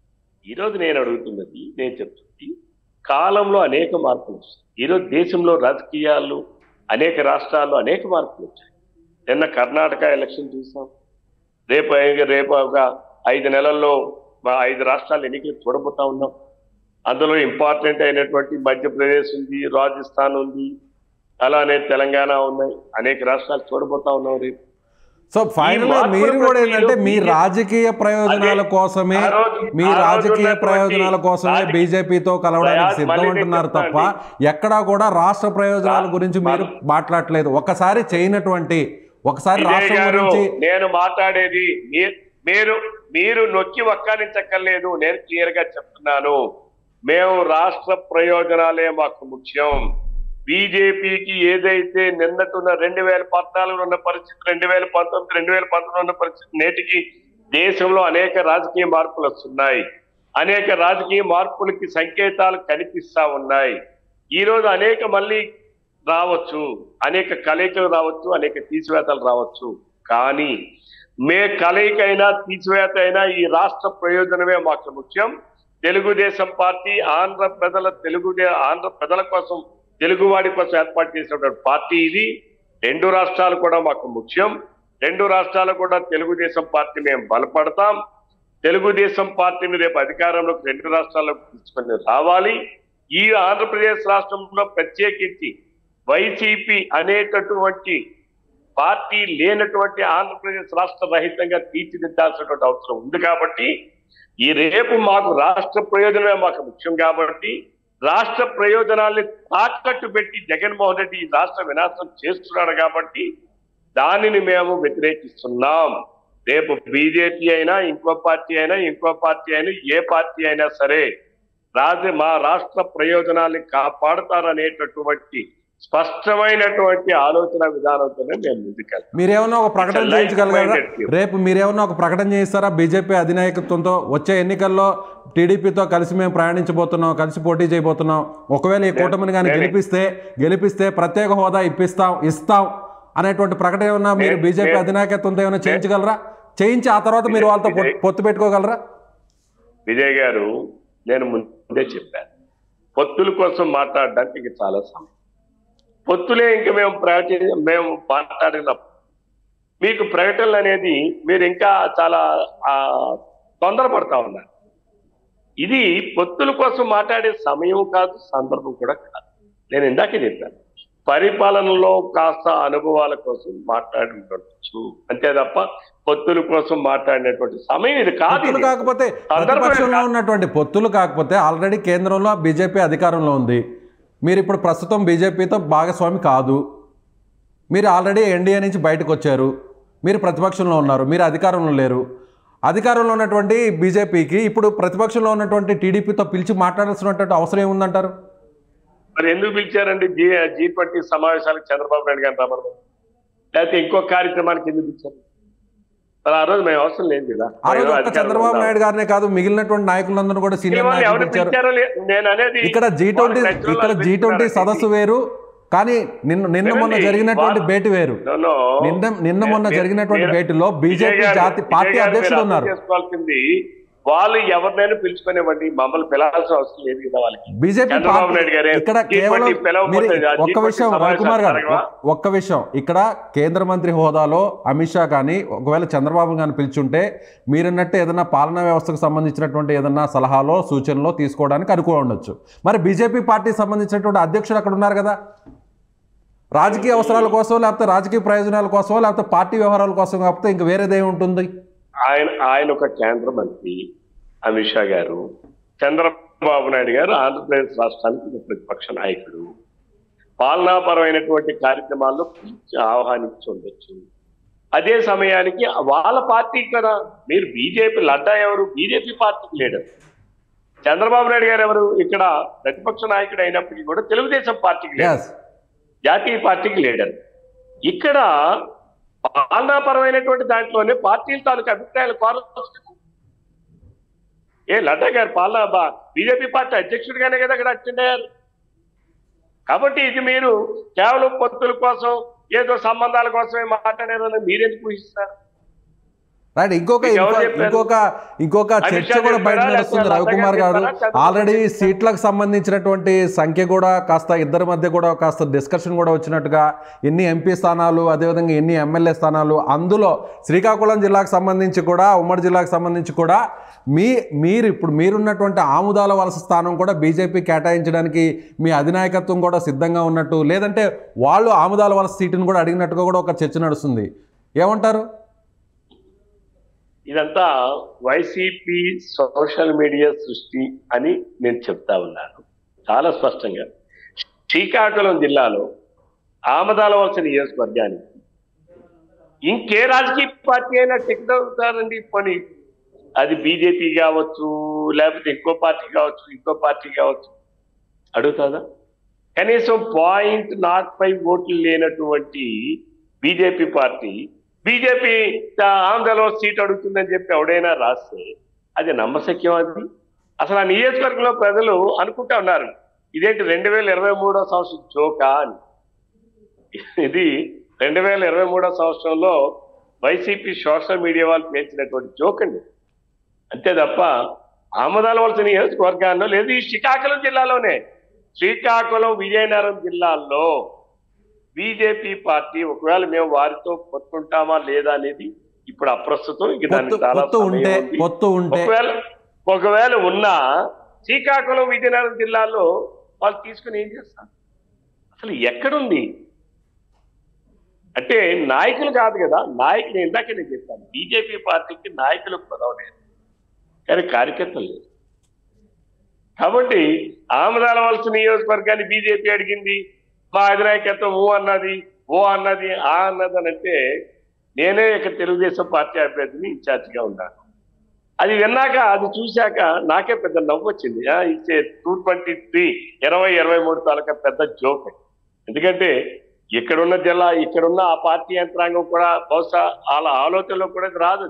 Speaker 3: ఈరోజు నేను అడుగుతున్నది నేను చెప్తుంది కాలంలో అనేక మార్పులు వచ్చాయి ఈరోజు దేశంలో రాజకీయాలు అనేక రాష్ట్రాల్లో అనేక మార్పులు వచ్చాయి నిన్న కర్ణాటక ఎలక్షన్ చూసాం రేపు రేపు ఒక ఐదు నెలల్లో మా ఐదు రాష్ట్రాల ఎన్నికలు చూడబోతా ఉన్నాం అందులో ఇంపార్టెంట్ అయినటువంటి మధ్యప్రదేశ్ ఉంది రాజస్థాన్ ఉంది అలానే తెలంగాణ ఉన్నాయి అనేక రాష్ట్రాలు చూడబోతా ఉన్నాం రేపు
Speaker 2: సో ఫైనల్ గా మీరు కూడా ఏంటంటే మీ రాజకీయ ప్రయోజనాల కోసమే
Speaker 3: ఆ రోజు-
Speaker 2: మీ
Speaker 3: ఆ రోజు
Speaker 2: రాజకీయ
Speaker 3: ఉన్నటువంటి
Speaker 2: ప్రయోజనాల కోసమే
Speaker 3: రాజకీయ-
Speaker 2: బీజేపీతో కలవడానికి
Speaker 3: మళ్ళీ
Speaker 2: సిద్ధం
Speaker 3: నేను
Speaker 2: అంటున్నారు తప్ప
Speaker 3: చెప్తానండి.
Speaker 2: ఎక్కడా కూడా రాష్ట్ర ప్రయోజనాల
Speaker 3: రా-
Speaker 2: గురించి మీరు
Speaker 3: మా-
Speaker 2: మాట్లాడలేదు ఒకసారి చేయనటువంటి ఒకసారి
Speaker 3: విజయ్
Speaker 2: రాష్ట్రం
Speaker 3: గారు
Speaker 2: గురించి
Speaker 3: నేను మాట్లాడేది మీ- మీరు మీరు నొక్కి వక్కానించక్కర్లేదు నేను క్లియర్ గా చెప్తున్నాను మేము రాష్ట్ర ప్రయోజనాలే మాకు ముఖ్యం బీజేపీకి ఏదైతే నిన్నటున్న రెండు వేల పద్నాలుగులో ఉన్న పరిస్థితి రెండు వేల పంతొమ్మిది రెండు వేల పంతొమ్మిది ఉన్న పరిస్థితి నేటికి దేశంలో అనేక రాజకీయ మార్పులు వస్తున్నాయి అనేక రాజకీయ మార్పులకి సంకేతాలు కనిపిస్తా ఉన్నాయి ఈ రోజు అనేక మళ్ళీ రావచ్చు అనేక కలయికలు రావచ్చు అనేక తీసివేతలు రావచ్చు కానీ మే కలయికైనా తీసివేత అయినా ఈ రాష్ట్ర ప్రయోజనమే మాకు ముఖ్యం తెలుగుదేశం పార్టీ ఆంధ్ర ప్రజల తెలుగు ఆంధ్ర ప్రజల కోసం తెలుగువాడి కోసం ఏర్పాటు చేసినటువంటి పార్టీ ఇది రెండు రాష్ట్రాలు కూడా మాకు ముఖ్యం రెండు రాష్ట్రాలు కూడా తెలుగుదేశం పార్టీ మేము బలపడతాం తెలుగుదేశం పార్టీని రేపు అధికారంలోకి రెండు రాష్ట్రాల్లోకి తీసుకొని రావాలి ఈ ఆంధ్రప్రదేశ్ రాష్ట్రంలో ప్రత్యేకించి వైసీపీ అనేటటువంటి పార్టీ లేనటువంటి ఆంధ్రప్రదేశ్ రాష్ట్ర రహితంగా తీర్చిదిద్దాల్సినటువంటి అవసరం ఉంది కాబట్టి ఈ రేపు మాకు రాష్ట్ర ప్రయోజనమే మాకు ముఖ్యం కాబట్టి రాష్ట్ర ప్రయోజనాల్ని తాకట్టు పెట్టి జగన్మోహన్ రెడ్డి ఈ రాష్ట్ర వినాశనం చేస్తున్నాడు కాబట్టి దానిని మేము వ్యతిరేకిస్తున్నాం రేపు బీజేపీ అయినా ఇంకో పార్టీ అయినా ఇంకో పార్టీ అయినా ఏ పార్టీ అయినా సరే రాజ మా రాష్ట్ర ప్రయోజనాల్ని కాపాడుతారనేటటువంటి స్పష్టమైనటువంటి ఆలోచన విధానంతోనే మేము ముందుకెళ్తాం
Speaker 2: మీరేమన్నా ఒక ప్రకటన
Speaker 3: It's a
Speaker 2: చేయించగలరా
Speaker 3: like-minded view.
Speaker 2: రేపు మీరేమన్నా ఒక ప్రకటన చేయిస్తారా బీజేపీ అధినాయకత్వంతో వచ్చే ఎన్నికల్లో టీడీపీతో కలిసి మేము ప్రయాణించబోతున్నాం కలిసి పోటీ చేయబోతున్నాం ఒకవేళ ఈ కూటమిని కానీ
Speaker 3: నేను-
Speaker 2: గెలిపిస్తే గెలిపిస్తే ప్రత్యేక హోదా ఇప్పిస్తాం ఇస్తాం అనేటువంటి ప్రకటన ఏమన్నా మీరు
Speaker 3: నేను-
Speaker 2: బీజేపీ
Speaker 3: నేను-
Speaker 2: అధినాయకత్వంతో ఏమైనా చేయించగలరా చేయించి ఆ తర్వాత మీరు వాళ్ళతో పొత్తు-
Speaker 3: విజయ్-
Speaker 2: పొత్తు పెట్టుకోగలరా
Speaker 3: విజయ్ గారు నేను ముందే చెప్పాను పొత్తుల కోసం మాట్లాడడానికి ఇంక చాలా సమయం పొత్తులే ఇంక మేము ప్రకటి మేము మాట్లాడినప్పుడు మీకు ప్రకటనలు అనేది మీరు ఇంకా చాలా ఆ, తొందరపడతా ఉన్నారు ఇది పొత్తుల కోసం మాట్లాడే సమయం కాదు సందర్భం కూడా కాదు నేను ఇందాకే చెప్పాను పరిపాలనలో కాస్త అనుభవాల కోసం మాట్లాడి ఉండొచ్చు అంతే తప్ప పొత్తుల కోసం మాట్లాడినటువంటి సమయం ఇది కాదు
Speaker 2: పొత్తులు
Speaker 3: ఇది.
Speaker 2: కాకపోతే
Speaker 3: సందర్భమే
Speaker 2: ప్రతిపక్షంలో
Speaker 3: కాదు.
Speaker 2: ఉన్నటువంటి పొత్తులు కాకపోతే ఆల్రెడీ కేంద్రంలో బీజేపీ అధికారంలో ఉంది మీరు ఇప్పుడు ప్రస్తుతం బీజేపీతో భాగస్వామి కాదు మీరు ఆల్రెడీ ఎన్డీఏ నుంచి బయటకు వచ్చారు మీరు ప్రతిపక్షంలో ఉన్నారు మీరు అధికారంలో లేరు అధికారంలో ఉన్నటువంటి బీజేపీకి ఇప్పుడు ప్రతిపక్షంలో ఉన్నటువంటి టీడీపీతో పిలిచి మాట్లాడాల్సినటువంటి అవసరం ఏముందంటారు
Speaker 3: మరి ఎందుకు పిలిచారండి జీ జీ ట్వంటీ సమావేశాలకు చంద్రబాబు నాయుడు గారిని రమ్మని లేకపోతే ఇంకో కార్యక్రమానికి ఎందుకు పిలిచారు మరి ఆ రోజు మేము అవసరం లేదు కదా
Speaker 2: ఆ రోజు
Speaker 3: మేము
Speaker 2: ఒక్క
Speaker 3: అధికారంలో
Speaker 2: చంద్రబాబు
Speaker 3: ఉన్నాం.
Speaker 2: నాయుడు గారినే కాదు మిగిలినటువంటి నాయకులందరూ కూడా సీనియర్
Speaker 3: ఏమని
Speaker 2: నాయకులు
Speaker 3: ఎవరు
Speaker 2: పిలిచారు
Speaker 3: పిలిచారో లే- నేను అనేది
Speaker 2: ఇక్కడ జీ ట్వంటీ
Speaker 3: వాళ్ళ natural
Speaker 2: ఇక్కడ
Speaker 3: వాళ్ళు
Speaker 2: జీ ట్వంటీ
Speaker 3: పిలిచారండి.
Speaker 2: సదస్సు వేరు కానీ నిన్న నిన్న మొన్న
Speaker 3: వినండి,
Speaker 2: జరిగినటువంటి
Speaker 3: వా-
Speaker 2: భేటీ వేరు
Speaker 3: No, no.
Speaker 2: నిన్న నిన్న మొన్న
Speaker 3: మీరు-
Speaker 2: జరిగినటువంటి
Speaker 3: మీరు-
Speaker 2: భేటీలో
Speaker 3: విజయ్
Speaker 2: బీజేపీ
Speaker 3: గారు-
Speaker 2: జాతి
Speaker 3: విజయ్
Speaker 2: పార్టీ
Speaker 3: గారు
Speaker 2: అధ్యక్షులు
Speaker 3: మీరు
Speaker 2: ఉన్నారు
Speaker 3: అర్థం చేసుకోవాల్సింది వాళ్ళు ఎవరినైనా పిలుచుకునేవ్వండి మమ్మల్ని పిలవాల్సిన అవసరం లేదు కదా వాళ్ళకి
Speaker 2: బీజేపీ
Speaker 3: చంద్రబాబు
Speaker 2: పార్టీ
Speaker 3: నాయుడు గారే
Speaker 2: ఇక్కడ
Speaker 3: G20
Speaker 2: కేవలం
Speaker 3: పిలవకపోతే
Speaker 2: మీరు
Speaker 3: ఆ
Speaker 2: ఒక్క
Speaker 3: G20
Speaker 2: విషయం
Speaker 3: సమావేశాలు
Speaker 2: రవికుమార్ గారు
Speaker 3: జరగవా?
Speaker 2: ఒక్- ఒక్క విషయం ఇక్కడ కేంద్ర మంత్రి హోదాలో అమిత్ షా కానీ ఒకవేళ చంద్రబాబు గారిని పిలుచుంటే మీరున్నట్టు ఏదైనా పాలనా వ్యవస్థకు సంబంధించినటువంటి ఏదైనా సలహాలో సూచనలో తీసుకోవడానికి అనుకూల ఉండొచ్చు మరి బీజేపీ పార్టీకి సంబంధించినటువంటి అధ్యక్షుడు అక్కడ ఉన్నారు కదా రాజకీయ అవసరాల కోసం లేకపోతే రాజకీయ ప్రయోజనాల కోసం లేకపోతే పార్టీ వ్యవహారాల కోసం కాకపోతే ఇంక వేరేదే ఉంటుంది
Speaker 3: ఆయన ఆయన ఒక కేంద్ర మంత్రి అమిత్ షా గారు చంద్రబాబు నాయుడు గారు ఆంధ్రప్రదేశ్ రాష్ట్రానికి ఒక ప్రతిపక్ష నాయకుడు పాలనాపరమైనటువంటి కార్యక్రమాల్లో పిలిచి ఆహ్వానించి ఉండొచ్చు అదే సమయానికి వాళ్ళ పార్టీ కదా మీరు బీజేపీ లడ్డా ఎవరు బీజేపీ పార్టీకి లీడర్ చంద్రబాబు నాయుడు గారు ఎవరు ఇక్కడ ప్రతిపక్ష నాయకుడు అయినప్పటికీ కూడా తెలుగుదేశం పార్టీకి లీడర్
Speaker 2: ఎస్
Speaker 3: జాతీయ పార్టీకి లీడర్ ఇక్కడ పాలనాపరమైనటువంటి దాంట్లోనే పార్టీల తాలూకు అభిప్రాయాలు కోరవచ్చు ఏ లడ్డా గారు పాలనా బీజేపీ పార్టీ అధ్యక్షుడిగానే కదా అక్కడ అటెండ్ అయ్యారు కాబట్టి ఇది మీరు కేవలం పొత్తుల కోసం ఏదో సంబంధాల కోసమే మాట్లాడారని మీరెందుకు ఊహిస్తారు
Speaker 2: రైట్ ఇంకొక
Speaker 3: మీకు ఎవరు
Speaker 2: ఇంకొక-
Speaker 3: చెప్పారు?
Speaker 2: ఇంకొక ఇంకొక
Speaker 3: అమిత్
Speaker 2: చర్చ
Speaker 3: షా
Speaker 2: కూడా బయట
Speaker 3: చెప్పారా?
Speaker 2: నడుస్తుంది
Speaker 3: లేకపోతే
Speaker 2: రవికుమార్
Speaker 3: లతా
Speaker 2: గారు
Speaker 3: గారు చెప్పారా?
Speaker 2: ఆల్రెడీ
Speaker 3: చంద్రబాబు
Speaker 2: సీట్లకు సంబంధించినటువంటి సంఖ్య కూడా కాస్త ఇద్దరి మధ్య కూడా కాస్త డిస్కషన్ కూడా వచ్చినట్టుగా ఎన్ని ఎంపీ స్థానాలు అదేవిధంగా ఎన్ని ఎమ్మెల్యే స్థానాలు అందులో శ్రీకాకుళం జిల్లాకు సంబంధించి కూడా ఉమ్మడి జిల్లాకు సంబంధించి కూడా మీ మీరు ఇప్పుడు మీరున్నటువంటి ఆముదాల వలస స్థానం కూడా బీజేపీ కేటాయించడానికి మీ అధినాయకత్వం కూడా సిద్ధంగా ఉన్నట్టు లేదంటే వాళ్ళు ఆముదాల వలస సీటును కూడా అడిగినట్టుగా కూడా ఒక చర్చ నడుస్తుంది ఏమంటారు
Speaker 3: ఇదంతా వైసీపీ సోషల్ మీడియా సృష్టి అని నేను చెప్తా ఉన్నాను చాలా స్పష్టంగా శ్రీకాకుళం జిల్లాలో ఆమదాల వలస నియోజకవర్గానికి ఇంకే రాజకీయ పార్టీ అయినా టికెట్ అవుతారండి పని అది బీజేపీ కావచ్చు లేకపోతే ఇంకో పార్టీ కావచ్చు ఇంకో పార్టీ కావచ్చు అడుగుతుందా కనీసం పాయింట్ నాట్ ఫైవ్ ఓట్లు లేనటువంటి బీజేపీ పార్టీ బీజేపీ ఆంధ్రలో సీట్ అడుగుతుందని చెప్పి ఎవడైనా రాస్తే అది నమ్మశక్యం అది అసలు ఆ నియోజకవర్గంలో ప్రజలు అనుకుంటా ఉన్నారు ఇదేంటి రెండు వేల ఇరవై మూడో సంవత్సరం జోకా అని ఇది రెండు వేల ఇరవై మూడో సంవత్సరంలో వైసీపీ సోషల్ మీడియా వాళ్ళు పేర్చినటువంటి జోక్ అండి అంతే తప్ప ఆమదాల వలస నియోజకవర్గాల్లో లేదు ఈ శ్రీకాకుళం జిల్లాలోనే శ్రీకాకుళం విజయనగరం జిల్లాల్లో బీజేపీ పార్టీ ఒకవేళ మేము వారితో పొత్తుంటామా లేదా అనేది ఇప్పుడు అప్రస్తుతం ఇక
Speaker 2: పొత్తు
Speaker 3: దానికి చాలా
Speaker 2: పొత్తు
Speaker 3: సమయం
Speaker 2: ఉంటే
Speaker 3: ఉంది.
Speaker 2: పొత్తు ఉంటే
Speaker 3: ఒకవేళ ఒకవేళ ఉన్నా శ్రీకాకుళం విజయనగరం జిల్లాలో వాళ్ళు తీసుకుని ఏం చేస్తారు అసలు ఎక్కడుంది అంటే నాయకులు కాదు కదా నాయకులు ఇందాక నేను చెప్పాను బీజేపీ పార్టీకి నాయకులు పదవ లేదు కానీ కార్యకర్తలు లేరు కాబట్టి ఆమదాల వలస నియోజకవర్గాన్ని బీజేపీ అడిగింది మా అధినాయకత్వం ఓ అన్నది ఓ అన్నది ఆ అన్నది అని అంటే నేనే ఇక తెలుగుదేశం పార్టీ అభ్యర్థిని ఇన్ఛార్జిగా ఉన్నాను అది విన్నాక అది చూశాక నాకే పెద్ద నవ్వు వచ్చింది ఇచ్చే టూ ట్వంటీ త్రీ ఇరవై ఇరవై మూడు తాలూకా పెద్ద జోక్ ఎందుకంటే ఇక్కడున్న జిల్లా ఇక్కడున్న ఆ పార్టీ యంత్రాంగం కూడా బహుశా వాళ్ళ ఆలోచనలో కూడా ఇది రాదు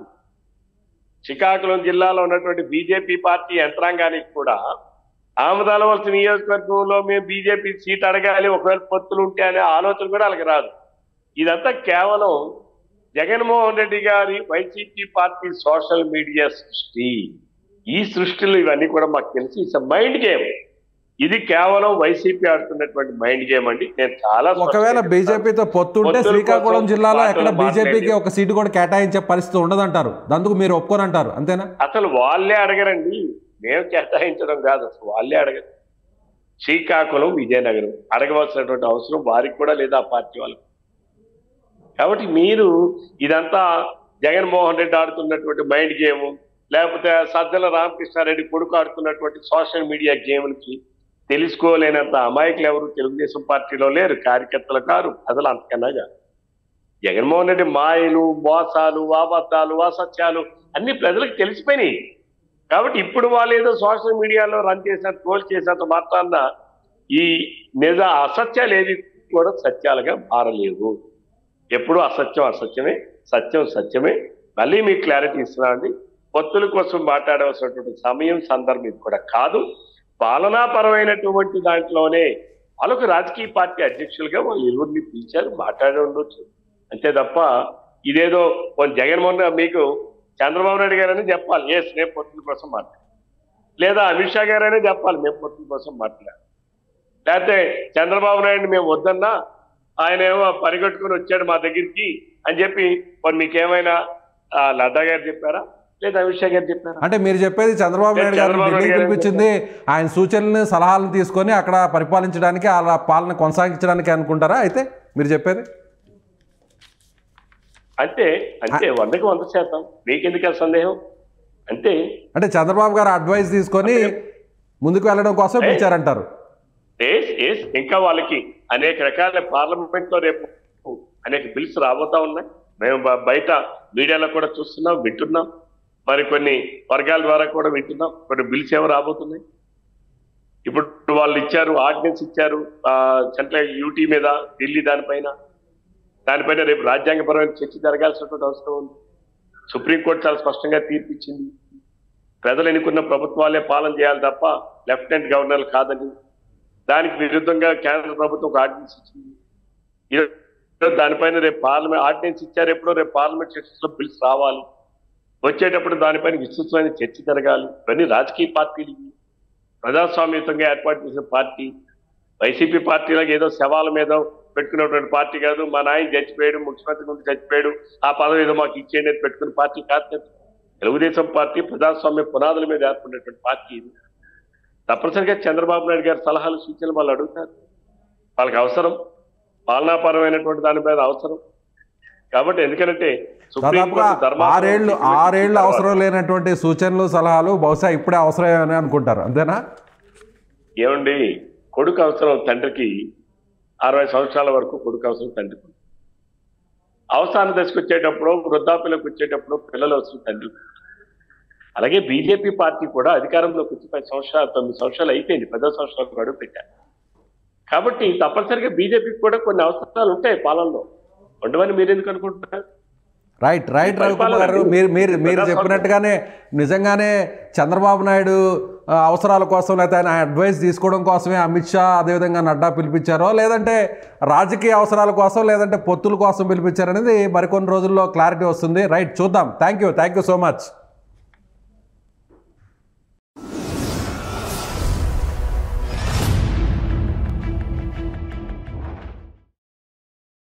Speaker 3: శ్రీకాకుళం జిల్లాలో ఉన్నటువంటి బీజేపీ పార్టీ యంత్రాంగానికి కూడా ఆమదాల వలస నియోజకవర్గంలో మేము బీజేపీ సీట్ అడగాలి ఒకవేళ పొత్తులు ఉంటే అనే ఆలోచన కూడా వాళ్ళకి రాదు ఇదంతా కేవలం జగన్మోహన్ రెడ్డి గారి వైసీపీ పార్టీ సోషల్ మీడియా సృష్టి ఈ సృష్టిలో ఇవన్నీ కూడా మాకు తెలిసి ఇట్స్ మైండ్ గేమ్ ఇది కేవలం వైసీపీ ఆడుతున్నటువంటి మైండ్ గేమ్ అండి నేను చాలా
Speaker 2: ఒకవేళ
Speaker 3: స్పష్టంగా
Speaker 2: బీజేపీతో పొత్తు ఉంటే
Speaker 3: పొత్తుల
Speaker 2: శ్రీకాకుళం
Speaker 3: కోసం
Speaker 2: జిల్లాలో
Speaker 3: మాటలు
Speaker 2: ఎక్కడ బీజేపీకి
Speaker 3: మాట్లాడేది.
Speaker 2: ఒక సీటు కూడా కేటాయించే పరిస్థితి ఉండదంటారు అందుకు మీరు ఒప్పుకోనంటారు అంతేనా
Speaker 3: అసలు వాళ్ళే అడగరండి మేము కేటాయించడం కాదు అసలు వాళ్ళే అడగరు శ్రీకాకుళం విజయనగరం అడగవలసినటువంటి అవసరం వారికి కూడా లేదా ఆ పార్టీ వాళ్ళకి కాబట్టి మీరు ఇదంతా జగన్మోహన్ రెడ్డి ఆడుతున్నటువంటి మైండ్ గేమ్ లేకపోతే సజ్జల రామకృష్ణారెడ్డి కొడుకు ఆడుతున్నటువంటి సోషల్ మీడియా గేమ్లకి తెలుసుకోలేనంత అమాయకులు ఎవరు తెలుగుదేశం పార్టీలో లేరు కార్యకర్తలు కారు అసలు అంతకన్నా కాదు జగన్మోహన్ రెడ్డి మాయలు మోసాలు అబద్ధాలు అసత్యాలు అన్ని ప్రజలకు తెలిసిపోయినాయి కాబట్టి ఇప్పుడు వాళ్ళు ఏదో సోషల్ మీడియాలో రన్ చేసిన ట్రోల్ చేసినంత మాత్రాన ఈ నిజ అసత్యాలు ఏవి కూడా సత్యాలుగా మారలేవు ఎప్పుడు అసత్యం అసత్యమే సత్యం సత్యమే మళ్ళీ మీకు క్లారిటీ ఇస్తున్నామండి పొత్తుల కోసం మాట్లాడవలసినటువంటి సమయం సందర్భం ఇది కూడా కాదు పాలనాపరమైనటువంటి దాంట్లోనే వాళ్ళకు రాజకీయ పార్టీ అధ్యక్షులుగా వాళ్ళు ఇరువురిని పిలిచారు మాట్లాడి ఉండొచ్చు అంతే తప్ప ఇదేదో కొంచెం జగన్మోహన్ రెడ్డి మీకు చంద్రబాబు నాయుడు గారని చెప్పాలి ఏ రేపు పొత్తుల కోసం మాట్లాడారు లేదా అమిత్ షా గారనే చెప్పాలి మేము పొత్తుల కోసం మాట్లాడారు లేకపోతే చంద్రబాబు నాయుడు మేము వద్దన్నా ఆయన ఏమో పరిగెట్టుకుని వచ్చాడు మా దగ్గరికి అని చెప్పి మరి మీకేమైనా ఆ, లడ్డా గారు చెప్పారా లేదా అమిత్ షా గారు చెప్పారా
Speaker 2: అంటే మీరు చెప్పేది చంద్రబాబు నాయుడు గారు
Speaker 3: చంద్రబాబు
Speaker 2: ఢిల్లీ
Speaker 3: నాయుడు గారు
Speaker 2: పిలిపించింది ఆయన సూచనలను సలహాలను తీసుకొని అక్కడ పరిపాలించడానికి అలా పాలన కొనసాగించడానికి అనుకుంటారా అయితే మీరు చెప్పేది
Speaker 3: అంతే అంతే వందకి వంద శాతం మీకెందుకు ఆ సందేహం అంతే
Speaker 2: అంటే చంద్రబాబు గారు అడ్వైస్ తీసుకొని ముందుకు వెళ్ళడం కోసం పిలిచారంటారు
Speaker 3: ఎస్ ఎస్ ఇంకా వాళ్ళకి అనేక రకాల పార్లమెంట్ లో రేపు అనేక బిల్స్ రాబోతా ఉన్నాయి మేము బ- బయట మీడియాలో కూడా చూస్తున్నాం వింటున్నాం మరి కొన్ని వర్గాల ద్వారా కూడా వింటున్నాం కొన్ని బిల్స్ ఏమో రాబోతున్నాయి ఇప్పుడు వాళ్ళు ఇచ్చారు ఆర్డినెన్స్ ఇచ్చారు ఆ, సెంట్రల్ యూటీ మీద ఢిల్లీ దానిపైన దానిపైన రేపు రాజ్యాంగపరమైన చర్చ జరగాల్సినటువంటి అవసరం ఉంది సుప్రీంకోర్టు చాలా స్పష్టంగా తీర్పు ఇచ్చింది ప్రజలు ఎన్నుకున్న ప్రభుత్వాలే పాలన చేయాలి తప్ప లెఫ్టినెంట్ గవర్నర్లు కాదని దానికి విరుద్ధంగా కేంద్ర ప్రభుత్వం ఒక ఆర్డినెన్స్ ఇచ్చింది ఈరోజు దానిపైన రేపు పార్లమెంట్ ఆర్డినెన్స్ ఇచ్చారు ఎప్పుడో రేపు పార్లమెంట్ సెషన్స్ లో బిల్స్ రావాలి వచ్చేటప్పుడు దానిపైన విస్తృతమైన చర్చ జరగాలి ఇవన్నీ రాజకీయ పార్టీలు ఇవి. ప్రజాస్వామ్యతంగా ఏర్పాటు చేసిన పార్టీ వైసీపీ పార్టీలకు ఏదో శవాల మీద పెట్టుకున్నటువంటి పార్టీ కాదు మా నాయన చచ్చిపోయాడు ముఖ్యమంత్రి ముందు చచ్చిపోయాడు ఆ పదవి ఏదో మాకు ఇచ్చేయండి అని పెట్టుకున్న పార్టీ కాదు కదా. తెలుగుదేశం పార్టీ ప్రజాస్వామ్య పునాదుల మీద ఏర్పడినటువంటి పార్టీ ఇది తప్పనిసరిగా చంద్రబాబు నాయుడు గారి సలహాలు సూచనలు వాళ్ళు అడుగుతారు వాళ్ళకి అవసరం పాలనాపరమైనటువంటి దాని మీద అవసరం కాబట్టి ఎందుకంటే
Speaker 2: దాదాపుగా
Speaker 3: సుప్రీంకోర్టు ధర్మాసనం
Speaker 2: ఆరేళ్లు
Speaker 3: తీర్పు ఇచ్చిన
Speaker 2: ఆరేళ్లు
Speaker 3: తర్వాత
Speaker 2: అవసరం లేనటువంటి సూచనలు సలహాలు బహుశా ఇప్పుడే అవసరమని అనుకుంటారు అంతేనా
Speaker 3: ఏమండి కొడుకు అవసరం తండ్రికి అరవై సంవత్సరాల వరకు కొడుకు అవసరం తండ్రికి అవసాన దశకు వచ్చేటప్పుడు వృద్ధాప్యలోకి వచ్చేటప్పుడు పిల్లలు అవసరం తండ్రి అలాగే బీజేపీ పార్టీ కూడా అధికారంలోకి వచ్చి పది సంవత్సరాలు తొమ్మిది సంవత్సరాలు అయిపోయింది పదో సంవత్సరాలు అడుగు పెట్టారు కాబట్టి తప్పనిసరిగా బీజేపీకి కూడా కొన్ని అవసరాలు ఉంటాయి పాలనలో ఉండవని మీరు ఎందుకు అనుకుంటున్నారు
Speaker 2: రైట్ రైట్
Speaker 3: ఈ
Speaker 2: రవికుమార్ గారు
Speaker 3: పరిపాలన
Speaker 2: మీరు మీరు మీరు
Speaker 3: ప్రజాస్వామ్యం.
Speaker 2: చెప్పినట్టుగానే నిజంగానే చంద్రబాబు నాయుడు ఆ, అవసరాల కోసం లేకపోతే ఆయన అడ్వైస్ తీసుకోవడం కోసమే అమిత్ షా అదేవిధంగా నడ్డా పిలిపించారో లేదంటే రాజకీయ అవసరాల కోసం లేదంటే పొత్తుల కోసం పిలిపించారనేది మరికొన్ని రోజుల్లో క్లారిటీ వస్తుంది రైట్ చూద్దాం thank you thank you so much